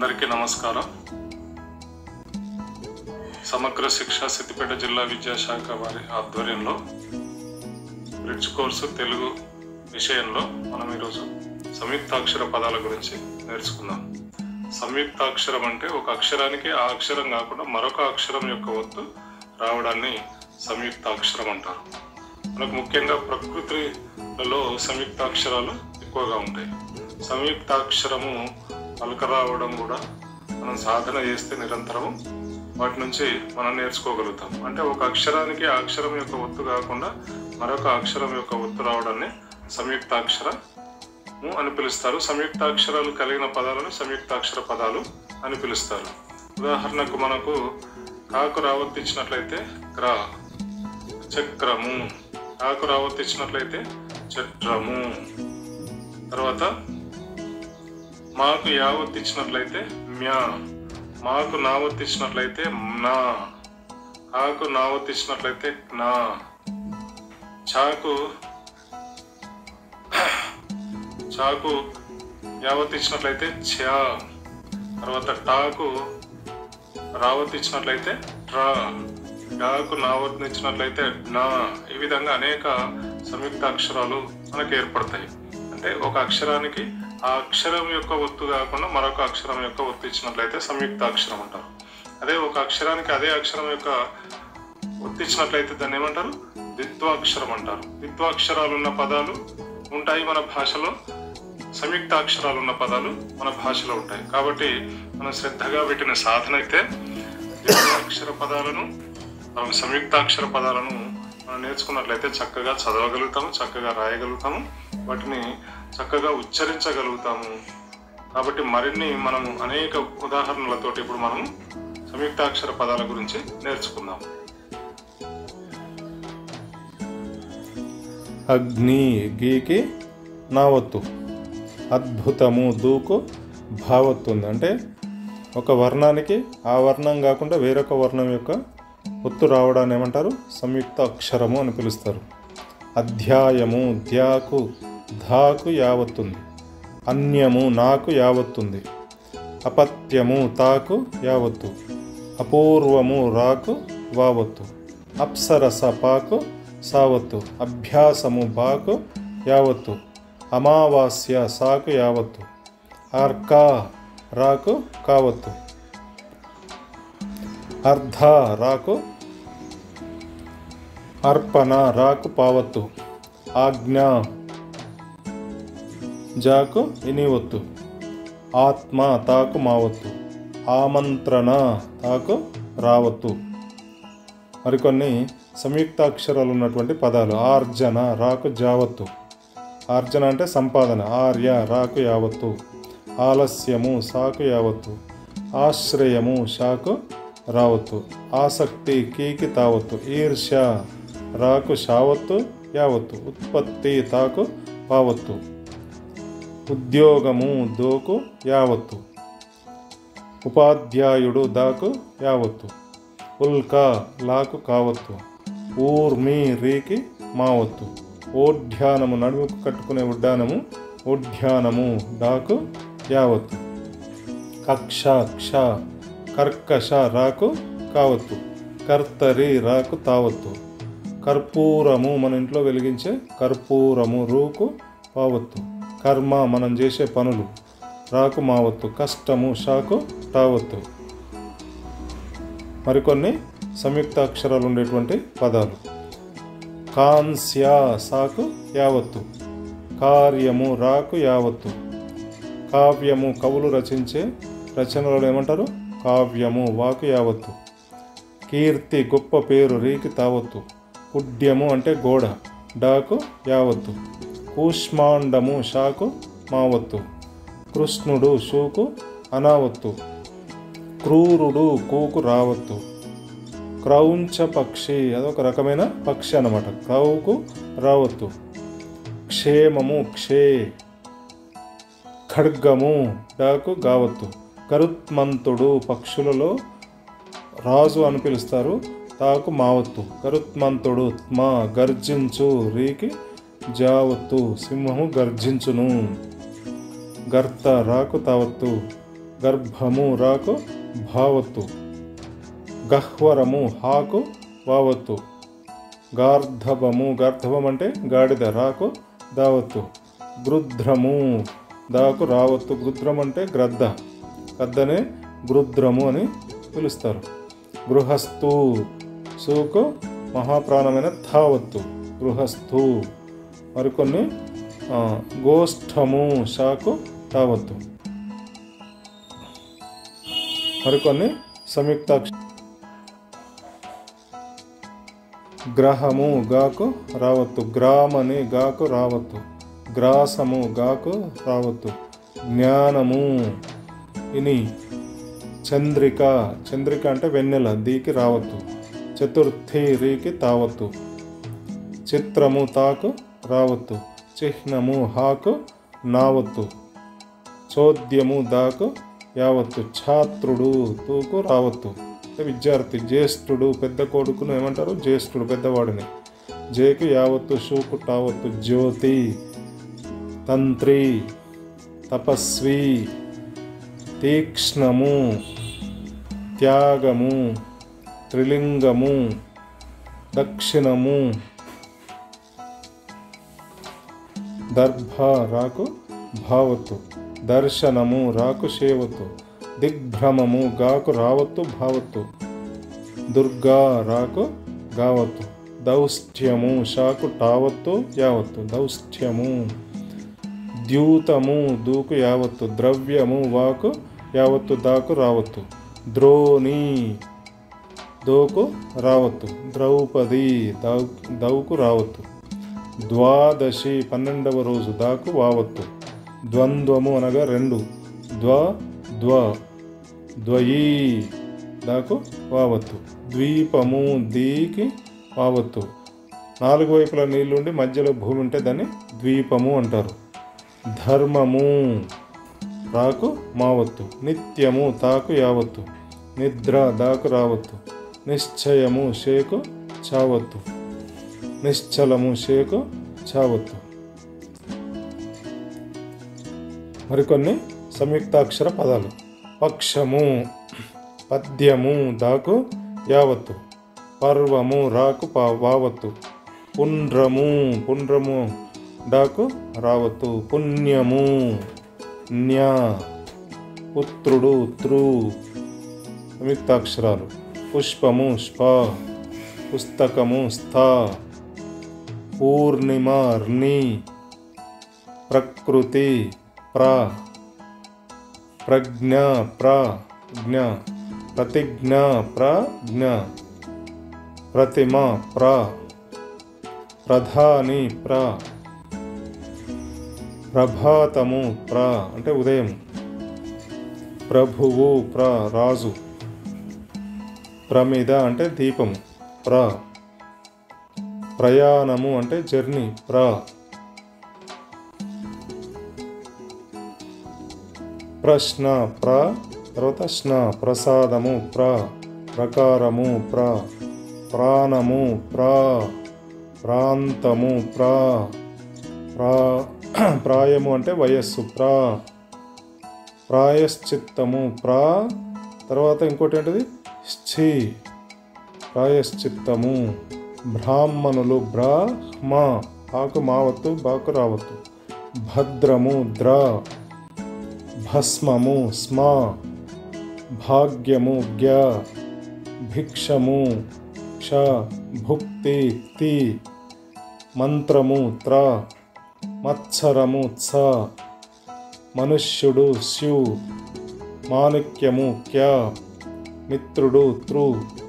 అందరికీ నమస్కారం సమగ్ర శిక్ష సిద్దిపేట జిల్లా విద్యాశాఖ వారి ఆధ్వర్యంలో బ్రిడ్జ్ కోర్సు తెలుగు విషయంలో మనం ఈరోజు సంయుక్తాక్షర పదాల గురించి నేర్చుకుందాం సంయుక్తాక్షరం అంటే ఒక అక్షరానికి ఆ అక్షరం కాకుండా మరొక అక్షరం యొక్క ఒత్తు రావడాన్ని సంయుక్తాక్షరం అంటారు మనకు ముఖ్యంగా ప్రకృతిలో సంయుక్తాక్షరాలు ఎక్కువగా ఉంటాయి సంయుక్తాక్షరము పలక రావడం కూడా మనం సాధన చేస్తే నిరంతరం వాటి నుంచి మనం నేర్చుకోగలుగుతాం అంటే ఒక అక్షరానికి ఆ అక్షరం యొక్క ఒత్తు కాకుండా మరొక అక్షరం యొక్క ఒత్తు రావడాన్ని సంయుక్తాక్షరము అని పిలుస్తారు సంయుక్తాక్షరాలు కలిగిన పదాలను సంయుక్తాక్షర పదాలు అని పిలుస్తారు ఉదాహరణకు మనకు కాకు రావత్తిచ్చినట్లయితే క్రా చక్రము కాకు రావత్తిచ్చినట్లయితే చట్రము తర్వాత మాకు యావత్ ఇచ్చినట్లయితే మ్యా మాకు నావత్ ఇచ్చినట్లయితే నా కాకు నావత్ ఇచ్చినట్లయితే నా చాకు చాకు యావత్ ఇచ్చినట్లయితే ఛా తర్వాత టాకు రావత్ ఇచ్చినట్లయితే ట్రా డాకు నావత్ ఇచ్చినట్లయితే నా ఈ విధంగా అనేక సంయుక్త అక్షరాలు మనకు ఏర్పడతాయి అంటే ఒక అక్షరానికి ఆ అక్షరం యొక్క ఒత్తు కాకుండా మరొక అక్షరం యొక్క ఒత్తు ఇచ్చినట్లయితే సంయుక్త అక్షరం అంటారు అదే ఒక అక్షరానికి అదే అక్షరం యొక్క ఒత్తు ఇచ్చినట్లయితే దాన్ని ఏమంటారు ద్విత్వాక్షరం అంటారు ద్విత్వాక్షరాలు ఉన్న పదాలు ఉంటాయి మన భాషలో సంయుక్త అక్షరాలు ఉన్న పదాలు మన భాషలో ఉంటాయి కాబట్టి మనం శ్రద్ధగా వీటిని సాధన అయితే అక్షర పదాలను మనం సంయుక్తాక్షర పదాలను మనం నేర్చుకున్నట్లయితే చక్కగా చదవగలుగుతాము చక్కగా రాయగలుగుతాము వాటిని చక్కగా ఉచ్చరించగలుగుతాము కాబట్టి మరిన్ని మనము అనేక ఉదాహరణలతోటి ఇప్పుడు మనము సంయుక్తాక్షర పదాల గురించి నేర్చుకుందాం అగ్ని గీకి నావత్తు అద్భుతము దూకు భావత్తు ఉంది అంటే ఒక వర్ణానికి ఆ వర్ణం కాకుండా వేరొక వర్ణం యొక్క ఒత్తు రావడాన్ని ఏమంటారు సంయుక్త అక్షరము అని పిలుస్తారు అధ్యాయము ధ్యాకు ధాకు యావత్తుంది అన్యము నాకు యావత్తుంది అపత్యము తాకు యావత్తు అపూర్వము రాకు వావత్తు అప్సరస పాకు సావత్తు అభ్యాసము బాకు యావత్తు అమావాస్య సాకు యావత్తు అర్కా రాకు కావత్తు అర్ధ రాకు అర్పణ రాకు పావత్తు ఆజ్ఞ జాకు ఇనివత్తు ఆత్మ తాకు మావత్తు ఆమంత్రణ తాకు రావత్తు మరికొన్ని సంయుక్తాక్షరాలు ఉన్నటువంటి పదాలు ఆర్జన రాకు జావత్తు ఆర్జన అంటే సంపాదన ఆర్య రాకు యావత్తు ఆలస్యము సాకు యావత్తు ఆశ్రయము షాకు రావత్తు ఆసక్తి కీకి తావత్తు ఈర్ష్య రాకు షావత్తు యావత్తు ఉత్పత్తి తాకు పావత్తు ఉద్యోగము దోకు యావత్తు ఉపాధ్యాయుడు దాకు యావత్తు ఉల్క లాకు కావత్తు ఊర్మి రీకి మావత్తు ఓఢ్యానము నడుముకు కట్టుకునే ఉడ్డానము ఉడ్యానము డాకు యావత్తు కక్ష క్ష కర్కశ రాకు కావత్తు కర్తరి రాకు తావత్తు కర్పూరము మన ఇంట్లో వెలిగించే కర్పూరము రూకు పావత్తు కర్మ మనం చేసే పనులు రాకు మావత్తు కష్టము షాకు టావత్తు మరికొన్ని సంయుక్త అక్షరాలు ఉండేటువంటి పదాలు కాంస్య సాకు యావత్తు కార్యము రాకు యావత్తు కావ్యము కవులు రచించే రచనలు ఏమంటారు కావ్యము వాకు యావత్తు కీర్తి గొప్ప పేరు రీకి తావత్తు కుడ్యము అంటే గోడ డాకు యావత్తు కూష్మాండము షాకు మావత్తు కృష్ణుడు షూకు అనావత్తు క్రూరుడు కూకు రావత్తు క్రౌంచ పక్షి అదొక రకమైన పక్షి అన్నమాట క్రౌకు రావత్తు క్షేమము క్షే ఖడ్గము డాకు గావత్తు కరుత్మంతుడు పక్షులలో రాజు అని పిలుస్తారు తాకు మావత్తు కరుత్మంతుడు మా గర్జించు రీకి జావత్తు సింహము గర్జించును గర్త రాకు తావత్తు గర్భము రాకు భావత్తు గహ్వరము హాకు వావత్తు గార్ధవము గార్ధవం అంటే గాడిద రాకు దావత్తు గృధ్రము దాకు రావత్తు గృధ్రం అంటే గ్రద్ద గద్దనే గృధ్రము అని పిలుస్తారు గృహస్థు సూకు మహాప్రాణమైన ధావత్తు గృహస్థు మరికొన్ని ఆ, గోష్ఠము షాకు తావత్తు మరికొన్ని సంయుక్తాక్ష గ్రహము గాకు రావత్తు గ్రామని గాకు రావత్తు గ్రాసము గాకు రావత్తు జ్ఞానము ఇని చంద్రిక చంద్రిక అంటే వెన్నెల దీకి రావత్తు చతుర్థి రీకి తావత్తు చిత్రము తాకు రావత్తు చిహ్నము హాకు నావత్తు చోద్యము దాకు యావత్తు ఛాత్రుడు తూకు రావత్తు అంటే విద్యార్థి జ్యేష్ఠుడు పెద్ద కొడుకును ఏమంటారు జ్యేష్ఠుడు పెద్దవాడిని జేకు యావత్తు షూకు టావత్తు జ్యోతి తంత్రి తపస్వి తీక్ష్ణము త్యాగము త్రిలింగము దక్షిణము దర్భ రాకు భావత్తు దర్శనము రాకు షేవత్తు దిగ్భ్రమము గాకు రావత్తు భావత్తు దుర్గా రాకు గావత్తు దౌష్ట్యము షాకు టావత్తు యావత్తు దౌష్ట్యము ద్యూతము దూకు యావత్తు ద్రవ్యము వాకు యావత్తు దాకు రావత్తు ద్రోణి దోకు రావత్తు ద్రౌపది దౌ దౌకు రావత్తు ద్వాదశి పన్నెండవ రోజు దాకు వావత్తు ద్వంద్వము అనగా రెండు ద్వ ద్వ ద్వయీ దాకు వావత్తు ద్వీపము దీకి వావత్తు నాలుగు వైపుల నీళ్లుండి మధ్యలో భూమి ఉంటే దాన్ని ద్వీపము అంటారు ధర్మము రాకు మావత్తు నిత్యము తాకు యావత్తు నిద్ర దాకు రావత్తు నిశ్చయము షేకు చావత్తు నిశ్చలము షేకు చావత్తు మరికొన్ని సంయుక్తాక్షర పదాలు పక్షము పద్యము దాకు యావత్తు పర్వము రాకు పా వావత్తు పుండ్రము పుండ్రము డాకు రావత్తు పుణ్యము న్యా పుత్రుడు త్రు సంయుక్తాక్షరాలు పుష్పము స్ప పుస్తకము స్థా పూర్ణిమ ర్ని ప్రకృతి ప్ర ప్రజ్ఞ ప్ర జ్ఞ ప్రతిజ్ఞ ప్రజ్ఞ ప్రతిమ ప్ర ప్రధాని ప్ర ప్రభాతము ప్ర అంటే ఉదయం ప్రభువు ప్ర రాజు ప్రమిద అంటే దీపము ప్ర ప్రయాణము అంటే జర్నీ ప్ర ప్రశ్న ప్ర తర్వాత స్న ప్రసాదము ప్ర ప్రకారము ప్ర ప్రాణము ప్ర ప్రాంతము ప్ర ప్రా ప్రాయము అంటే వయస్సు ప్ర ప్రాయశ్చిత్తము ప్రా తర్వాత ఇంకోటి ఏంటిది ఛీ ప్రాయశ్చిత్తము బ్రాహ్మణులు బ్రాహ్మ ఆకు మావత్తు బాకు రావత్తు భద్రము ద్ర భస్మము స్మ భాగ్యము గ్య భిక్షము క్ష భుక్తి తి మంత్రము త్ర మత్సరము త్స మనుష్యుడు స్యు మాణిక్యము క్య మిత్రుడు త్రు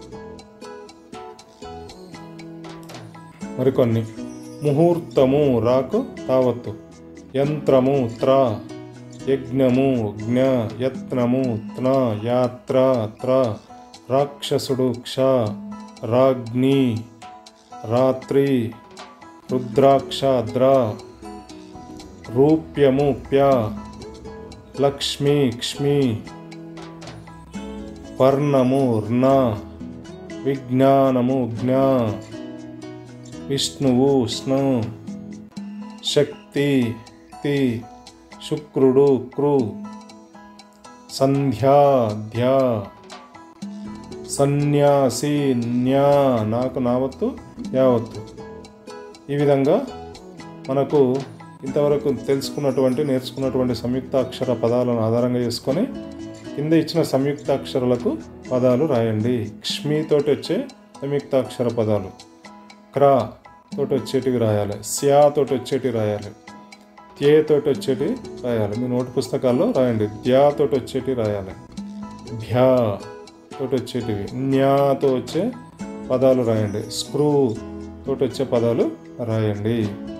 మరికొన్ని ముహూర్తము రాకు తావత్తు యంత్రము త్ర యజ్ఞము జ్ఞ యత్నము త్న యాత్ర త్ర రాక్షసుడు క్ష రాజ్ఞి రాత్రి రుద్రాక్ష ద్ర రూప్యము ప్య లక్ష్మి క్ష్మి పర్ణము ర్ణ విజ్ఞానము జ్ఞ విష్ణువు స్ను శక్తి తి శుక్రుడు క్రు సంధ్యా ధ్యా సన్యాసి న్యా నాకు నావత్తు యావత్తు ఈ విధంగా మనకు ఇంతవరకు తెలుసుకున్నటువంటి నేర్చుకున్నటువంటి సంయుక్త అక్షర పదాలను ఆధారంగా చేసుకొని కింద ఇచ్చిన సంయుక్త అక్షరాలకు పదాలు రాయండి క్ష్మి తోటి వచ్చే సంయుక్త అక్షర పదాలు క్రా తోటి వచ్చేటివి రాయాలి స్యా తోటి వచ్చేటివి రాయాలి తే తోటి వచ్చేటివి రాయాలి మీ నోటు పుస్తకాల్లో రాయండి ధ్యా తోటి వచ్చేటివి రాయాలి ధ్యా తోటి వచ్చేటివి న్యాతో వచ్చే పదాలు రాయండి స్క్రూ తోటి వచ్చే పదాలు రాయండి